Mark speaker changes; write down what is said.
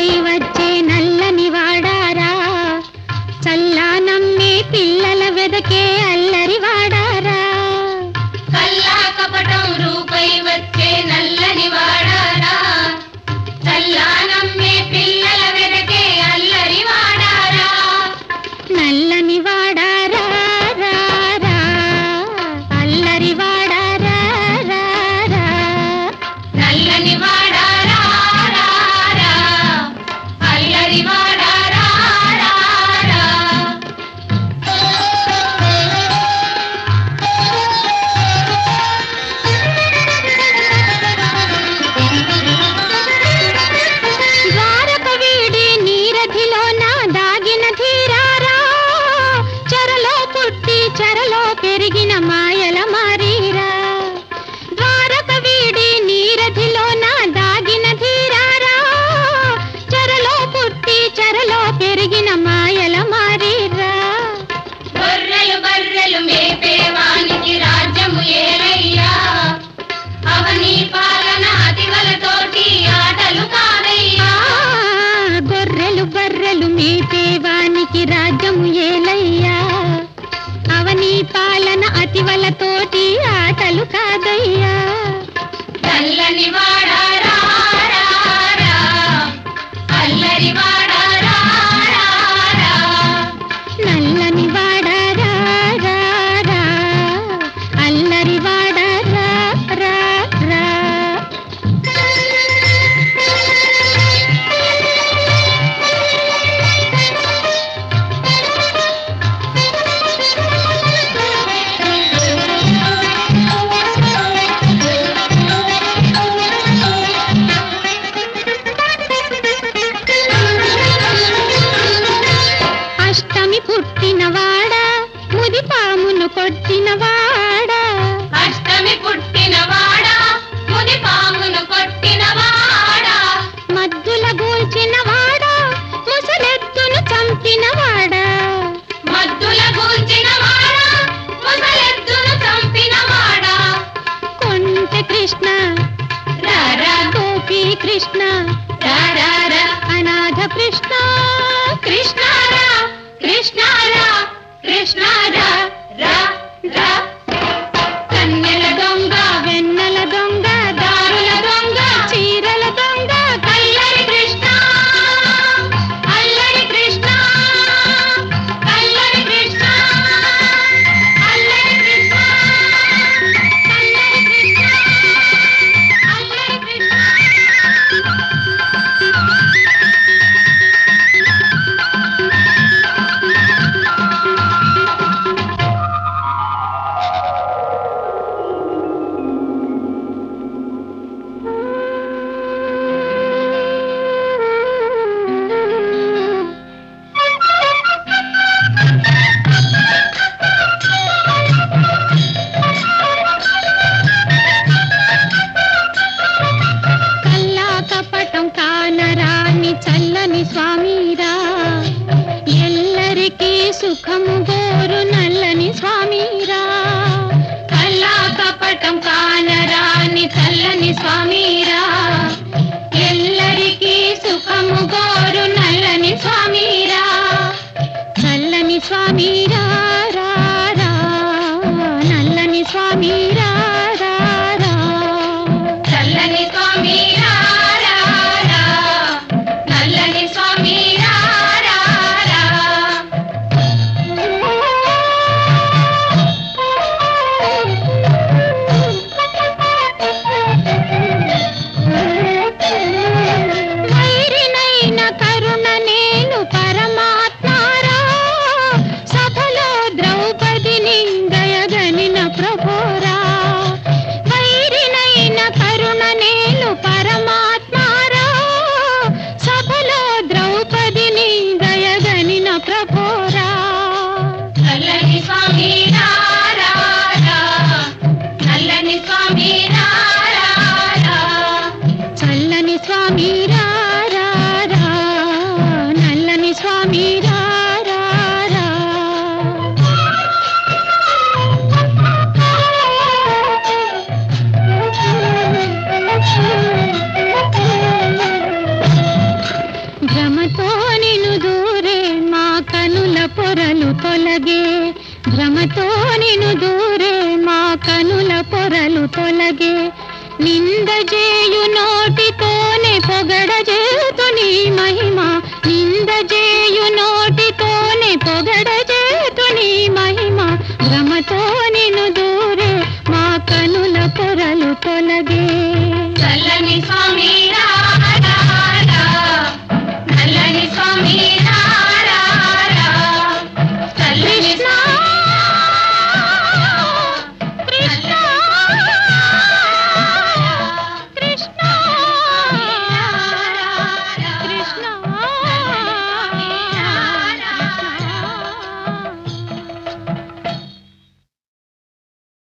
Speaker 1: రూపై వచ్చే నల్లని వాడారా చల్లా నమ్మే పిల్లల వెదకే అల్లరి వాడారా
Speaker 2: కల్లా కపటం రూపై వచ్చే నల్లని వాడారా చల్లా నమ్మే పిల్లల వెనకే అల్లరి వాడారా
Speaker 1: నల్లని వాడారా రా, రా. అల్లరి వాడారా రా, రా.
Speaker 2: నల్లని వాడారా రా, రా. అల్లరి వాడారా రా, రా.
Speaker 1: ద్వారక వీడి నీరధిలోన దాగిన ధీరారా చెరలో పుట్టి చెరలో పెరిగిన మాయల మారీరా ద్వారక వీడి నీరధిలోన దాగిన ధీరారా చెరలో పుట్టి చెరలో పెరిగిన మాయల మారీరా
Speaker 2: బర్రెలు బర్రెలు మేపేవానికి రాజ్యము ఏలయ్యా అవని పాలన అతివలతోటి ఆటలు కాదయ్యా
Speaker 1: ఆ, గొర్రెలు బర్రెలు మేపేవానికి రాజ్యము ఏలయ్యా అవని పాలన అతివలతోటి ఆటలు కాదయ్యా
Speaker 2: నల్లని వాడారా రా, రా. అల్లరి వాడారా రా, రా.
Speaker 1: నల్లని వాడారా రా, రా. అల్లరి వాడారా రా, రా. అష్టమి పుట్టినవాడా ముది పామును కొట్టినవాడా
Speaker 2: అష్టమి పుట్టినవాడా ముది పామును కొట్టినవాడా
Speaker 1: మద్దుల గూల్చినవాడా ముసలెత్తును చంపినవాడా
Speaker 2: మద్దుల గూల్చినవాడా ముసలెద్దును చంపినవాడా
Speaker 1: కొంటె కృష్ణ
Speaker 2: రారా
Speaker 1: గోపి కృష్ణ
Speaker 2: రారా
Speaker 1: అనాథ కృష్ణ
Speaker 2: కృష్ణారా కృష్ణారా కృష్ణారా రా రా కన్నెల దొంగ
Speaker 1: వెన్నెల దొంగ
Speaker 2: దారుల దొంగ
Speaker 1: చీరల దొంగ
Speaker 2: కల్లరి కృష్ణ అల్లరి కృష్ణ కల్లరి కృష్ణ అల్లరి కృష్ణ కల్లరి కృష్ణ అల్లరి కృష్ణ
Speaker 1: కల్లా కపటం కానరాని చల్లని స్వామిరా ఎల్లరికీ సుఖము గోరు నల్లని స్వామిరా
Speaker 2: కల్లా కపటం కానరాని చల్లని స్వామిరా ఎల్లరికీ సుఖము గోరు నల్లని స్వామిరా
Speaker 1: చల్లని స్వామిరా రా, రా. నల్లని స్వామిరా రా, రా.
Speaker 2: చల్లని స్వామిరా రా, రా. నల్లని స్వామిరా రా, రా.
Speaker 1: వైరినైన కరుణ నేను పరమాత్మారా సభలో ద్రౌపది నిందయగనిన ప్రభురా వైరినైన కరుణ నేను పరమాత్మారా సభలో ద్రౌపది నిందయగనిన ప్రభురా
Speaker 2: చల్లని స్వామిరా రా, రా. నల్లని స్వామిరా రా, రా.
Speaker 1: చల్లని స్వామి రా రా రా. నల్లని స్వామి రా రా రా. తొలగే భ్రమతో నిను దూరే మా కనుల పొరలు తొలగే నిందజేయు నోటితో